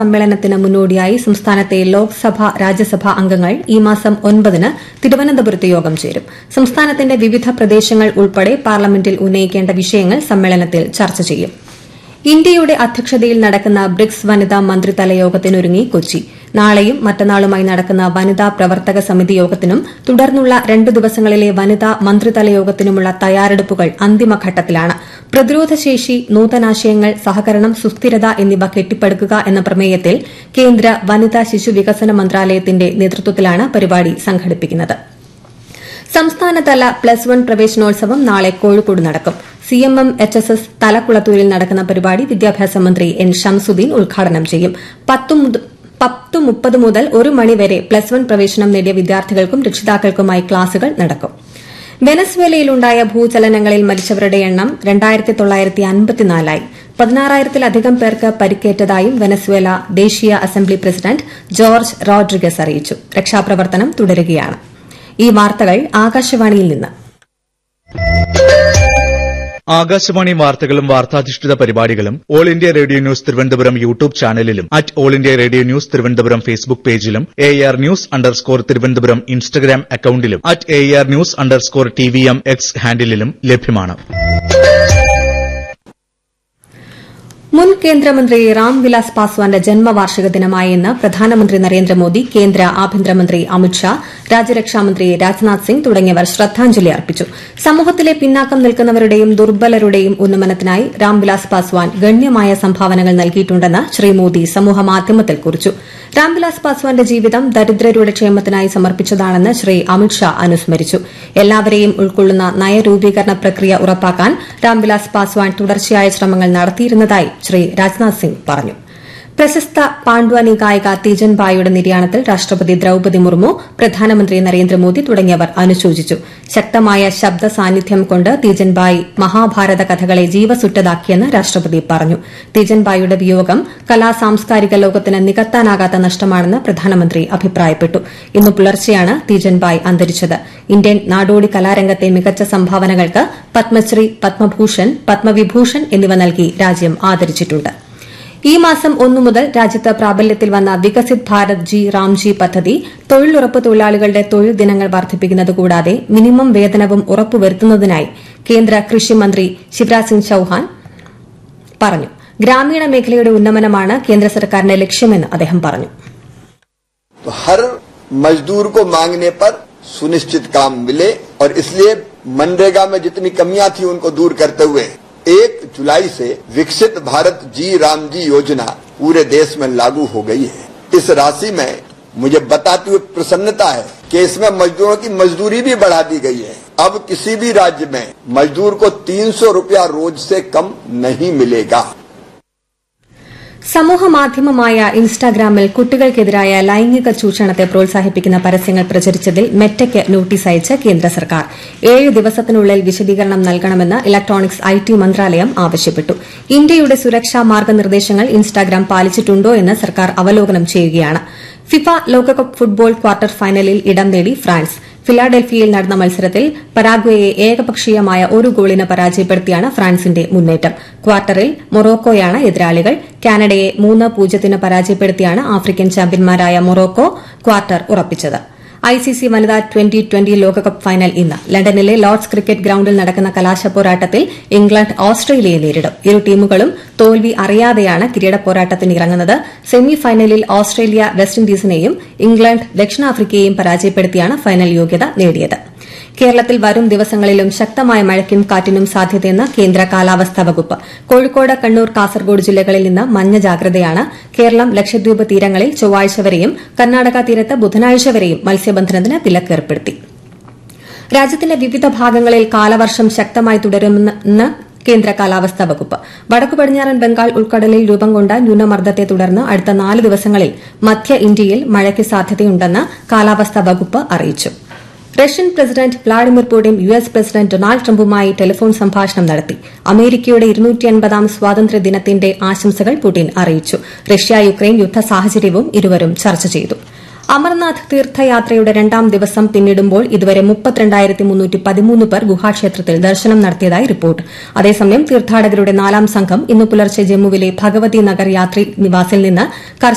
സമ്മേളനത്തിന് മുന്നോടിയായി സംസ്ഥാനത്തെ ലോക്സഭ രാജ്യസഭാ അംഗങ്ങൾ ഈ മാസം ഒൻപതിന് തിരുവനന്തപുരത്ത് യോഗം ചേരും സംസ്ഥാനത്തിന്റെ വിവിധ പ്രദേശങ്ങൾ ഉൾപ്പെടെ പാർലമെന്റിൽ ഉന്നയിക്കേണ്ട വിഷയങ്ങൾ സമ്മേളനത്തിൽ ചർച്ച ചെയ്യും ഇന്ത്യയുടെ അധ്യക്ഷതയിൽ നടക്കുന്ന ബ്രിക്സ് വനിതാ മന്ത്രിതല യോഗത്തിനൊരുങ്ങി കൊച്ചി നാളെയും മറ്റന്നാളുമായി നടക്കുന്ന വനിതാ പ്രവർത്തക സമിതി യോഗത്തിനും തുടർന്നുള്ള രണ്ട് ദിവസങ്ങളിലെ വനിതാ മന്ത്രിതല യോഗത്തിനുമുള്ള തയ്യാറെടുപ്പുകൾ അന്തിമഘട്ടത്തിലാണ് പ്രതിരോധശേഷി നൂതനാശയങ്ങൾ സഹകരണം സുസ്ഥിരത എന്നിവ കെട്ടിപ്പടുക്കുക എന്ന പ്രമേയത്തിൽ കേന്ദ്ര വനിതാ ശിശു വികസന മന്ത്രാലയത്തിന്റെ നേതൃത്വത്തിലാണ് പരിപാടി സംഘടിപ്പിക്കുന്നത് സംസ്ഥാനതല പ്ലസ് വൺ പ്രവേശനോത്സവം നാളെ കോഴിക്കോട് നടക്കും C M M H S S തലക്കുളത്തൂരിൽ നടക്കുന്ന പരിപാടി വിദ്യാഭ്യാസ മന്ത്രി എൻ ഷംസുദ്ദീൻ ഉദ്ഘാടനം ചെയ്യും പത്ത് മുപ്പത് മുതൽ ഒരു മണിവരെ പ്ലസ് വൺ പ്രവേശനം നേടിയ വിദ്യാർത്ഥികൾക്കും രക്ഷിതാക്കൾക്കുമായി ക്ലാസുകൾ നടക്കും വെനസ്വേലയിലുണ്ടായ ഭൂചലനങ്ങളിൽ മരിച്ചവരുടെ എണ്ണം രണ്ടായിരത്തി തൊള്ളായിരത്തി അൻപത്തിനാലായി പതിനാറായിരത്തിലധികം പേർക്ക് പരിക്കേറ്റതായും വെനസ്വേല ദേശീയ അസംബ്ലി പ്രസിഡന്റ് ജോർജ് റോഡ്രിഗസ് അറിയിച്ചു രക്ഷാപ്രവർത്തനം തുടരുകയാണ് ഈ വാർത്തകൾ ആകാശവാണിയിൽ നിന്ന് ആകാശവാണി വാർത്തകളും വാർത്താധിഷ്ഠിത പരിപാടികളും all India radio news Thiruvananthapuram YouTube ചാനലിലും at all India radio news Thiruvananthapuram Facebook പേജിലും A R news underscore Thiruvananthapuram Instagram അക്കൌണ്ടിലും at A R news underscore T V M X ഹാൻഡിലും ലഭ്യമാണ് മുൻ കേന്ദ്രമന്ത്രി രാംവിലാസ് പാസ്വാന്റെ ജന്മവാർഷിക ദിനമായ ഇന്ന് പ്രധാനമന്ത്രി നരേന്ദ്രമോദി കേന്ദ്ര ആഭ്യന്തരമന്ത്രി അമിത്ഷാ രാജ്യരക്ഷാമന്ത്രി രാജ്നാഥ് സിംഗ് തുടങ്ങിയവർ ശ്രദ്ധാഞ്ജലി അർപ്പിച്ചു സമൂഹത്തിലെ പിന്നാക്കം നിൽക്കുന്നവരുടെയും ദുർബലരുടെയും ഉന്നമനത്തിനായി രാംവിലാസ് പാസ്വാൻ ഗണ്യമായ സംഭാവനകൾ നൽകിയിട്ടുണ്ടെന്ന് ശ്രീ മോദി സമൂഹമാധ്യമത്തിൽ കുറിച്ചു രാംവിലാസ് പാസ്വാന്റെ ജീവിതം ദരിദ്രരുടെ ക്ഷേമത്തിനായി സമർപ്പിച്ചതാണെന്ന് ശ്രീ അമിത്ഷാ അനുസ്മരിച്ചു എല്ലാവരെയും ഉൾക്കൊള്ളുന്ന നയരൂപീകരണ പ്രക്രിയ ഉറപ്പാക്കാൻ രാംവിലാസ് പാസ്വാൻ തുടർച്ചയായ ശ്രമങ്ങൾ നടത്തിയിരുന്നതായി ശ്രീ രാജ്നാഥ് സിംഗ് പറഞ്ഞു പ്രശസ്ത പാണ്ഡ്വാനി ഗായിക തീജൻ ബായിയുടെ നിര്യാണത്തിൽ രാഷ്ട്രപതി ദ്രൌപതി മുർമു പ്രധാനമന്ത്രി നരേന്ദ്രമോദി തുടങ്ങിയവർ അനുശോചിച്ചു ശക്തമായ ശബ്ദ സാന്നിധ്യം കൊണ്ട് തീജൻ ബായി മഹാഭാരത കഥകളെ ജീവസുറ്റതാക്കിയെന്ന് രാഷ്ട്രപതി പറഞ്ഞു തീജൻ ബായിയുടെ വിയോഗം കലാ സാംസ്കാരിക ലോകത്തിന് നികത്താനാകാത്ത നഷ്ടമാണെന്ന് പ്രധാനമന്ത്രി അഭിപ്രായപ്പെട്ടു ഇന്ന് പുലർച്ചെയാണ് തീജൻ ബായ് അന്തരിച്ചത് ഇന്ത്യൻ നാടോടി കലാരംഗത്തെ മികച്ച സംഭാവനകൾക്ക് പത്മശ്രീ പത്മഭൂഷൺ പത്മവിഭൂഷൺ എന്നിവ നൽകി രാജ്യം ആദരിച്ചിട്ടുണ്ട് ഈ മാസം ഒന്നു മുതൽ രാജ്യത്ത് പ്രാബല്യത്തിൽ വന്ന വികസിത് ഭാരത് ജി റാംജി പദ്ധതി തൊഴിലുറപ്പ് തൊഴിലാളികളുടെ തൊഴിൽ ദിനങ്ങൾ വർദ്ധിപ്പിക്കുന്നത് കൂടാതെ മിനിമം വേതനവും ഉറപ്പുവരുത്തുന്നതിനായി കേന്ദ്ര കൃഷിമന്ത്രി ശിവരാജ് സിംഗ് ചൌഹാൻ പറഞ്ഞു ഗ്രാമീണ മേഖലയുടെ ഉന്നമനമാണ് കേന്ദ്ര സർക്കാരിന്റെ ലക്ഷ്യമെന്ന് അദ്ദേഹം പറഞ്ഞു हर मजदूर को मांगने पर सुनिश्चित काम मिले और इसलिए मनरेगा में जितनी कमियां थी उनको दूर करते हुए एक जुलाई से विकसित भारत जी राम जी योजना पूरे देश में लागू हो गई है इस राशि में मुझे बताते हुए प्रसन्नता है कि इसमें मजदूरों की मजदूरी भी बढ़ा दी गई है अब किसी भी राज्य में मजदूर को तीन सौ रूपया रोज से कम नहीं मिलेगा സമൂഹമാധ്യമമായ ഇൻസ്റ്റാഗ്രാമിൽ കുട്ടികൾക്കെതിരായ ലൈംഗിക ചൂഷണത്തെ പ്രോത്സാഹിപ്പിക്കുന്ന പരസ്യങ്ങൾ പ്രചരിച്ചതിൽ മെറ്റയ്ക്ക് നോട്ടീസ് അയച്ച് കേന്ദ്ര സർക്കാർ ഏഴ് ദിവസത്തിനുള്ളിൽ വിശദീകരണം നൽകണമെന്ന് ഇലക്ട്രോണിക്സ് ഐ ടി മന്ത്രാലയം ആവശ്യപ്പെട്ടു ഇന്ത്യയുടെ സുരക്ഷാ മാർഗ്ഗനിർദ്ദേശങ്ങൾ ഇൻസ്റ്റാഗ്രാം പാലിച്ചിട്ടുണ്ടോ എന്ന് സർക്കാർ അവലോകനം ചെയ്യുകയാണ് ഫിഫ ലോകകപ്പ് ഫുട്ബോൾ ക്വാർട്ടർ ഫൈനലിൽ ഇടം നേടി ഫ്രാൻസ് ഫിലാഡൽഫിയയിൽ നടന്ന മത്സരത്തിൽ പരാഗ്വയെ ഏകപക്ഷീയമായ ഒരു ഗോളിന് പരാജയപ്പെടുത്തിയാണ് ഫ്രാൻസിന്റെ മുന്നേറ്റം ക്വാർട്ടറിൽ മൊറോക്കോയാണ് എതിരാളികൾ കാനഡയെ മൂന്ന് പൂജ്യത്തിന് പരാജയപ്പെടുത്തിയാണ് ആഫ്രിക്കൻ ചാമ്പ്യന്മാരായ മൊറോക്കോ ക്വാർട്ടർ ഉറപ്പിച്ചത് ഐസിസി വനിതാ ട്വന്റി ട്വന്റി ലോകകപ്പ് ഫൈനൽ ഇന്ന് ലണ്ടനിലെ ലോർഡ്സ് ക്രിക്കറ്റ് ഗ്രൌണ്ടിൽ നടക്കുന്ന കലാശ പോരാട്ടത്തിൽ ഇംഗ്ലണ്ട് ഓസ്ട്രേലിയയെ നേരിടും ഇരു ടീമുകളും തോൽവി അറിയാതെയാണ് കിരീട പോരാട്ടത്തിന് ഇറങ്ങുന്നത് സെമി ഫൈനലിൽ ഓസ്ട്രേലിയ വെസ്റ്റ് ഇൻഡീസിനെയും ഇംഗ്ലണ്ട് ദക്ഷിണാഫ്രിക്കയെയും പരാജയപ്പെടുത്തിയാണ് ഫൈനൽ യോഗ്യത നേടിയത് കേരളത്തിൽ വരും ദിവസങ്ങളിലും ശക്തമായ മഴയ്ക്കും കാറ്റിനും സാധ്യതയെന്ന് കേന്ദ്ര കാലാവസ്ഥാ വകുപ്പ് കോഴിക്കോട് കണ്ണൂർ കാസർഗോഡ് ജില്ലകളിൽ നിന്ന് മഞ്ഞ ജാഗ്രതയാണ് കേരളം ലക്ഷദ്വീപ് തീരങ്ങളിൽ ചൊവ്വാഴ്ച വരെയും കർണാടക തീരത്ത് ബുധനാഴ്ച വരെയും മത്സ്യബന്ധനത്തിന് വിലക്കേർപ്പെടുത്തി രാജ്യത്തിന്റെ വിവിധ ഭാഗങ്ങളിൽ കാലവർഷം ശക്തമായി തുടരുമെന്ന് കേന്ദ്ര കാലാവസ്ഥാ വകുപ്പ് വടക്കു പടിഞ്ഞാറൻ ബംഗാൾ ഉൾക്കടലിൽ രൂപം കൊണ്ട ന്യൂനമർദ്ദത്തെ തുടർന്ന് അടുത്ത നാല് ദിവസങ്ങളിൽ മധ്യ ഇന്ത്യയിൽ മഴയ്ക്ക് സാധ്യതയുണ്ടെന്ന് കാലാവസ്ഥാ വകുപ്പ് അറിയിച്ചു Russian president Vladimir Putin U S president Donald ട്രംപുമായി ടെലിഫോൺ സംഭാഷണം നടത്തി അമേരിക്കയുടെ ഇരുന്നൂറ്റിയൻപതാം സ്വാതന്ത്ര്യ ദിനത്തിന്റെ ആശംസകൾ പുടിൻ അറിയിച്ചു റഷ്യ യുക്രൈൻ യുദ്ധ സാഹചര്യവും ഇരുവരും ചർച്ച ചെയ്തു അമർനാഥ് തീർത്ഥയാത്രയുടെ രണ്ടാം ദിവസം പിന്നിടുമ്പോൾ ഇതുവരെ പേർ ഗുഹാക്ഷേത്രത്തിൽ ദർശനം നടത്തിയതായി റിപ്പോർട്ട് അതേസമയം തീർത്ഥാടകരുടെ നാലാം സംഘം ഇന്ന് പുലർച്ചെ ജമ്മുവിലെ ഭഗവതി നഗർ യാത്രി നിവാസിൽ നിന്ന്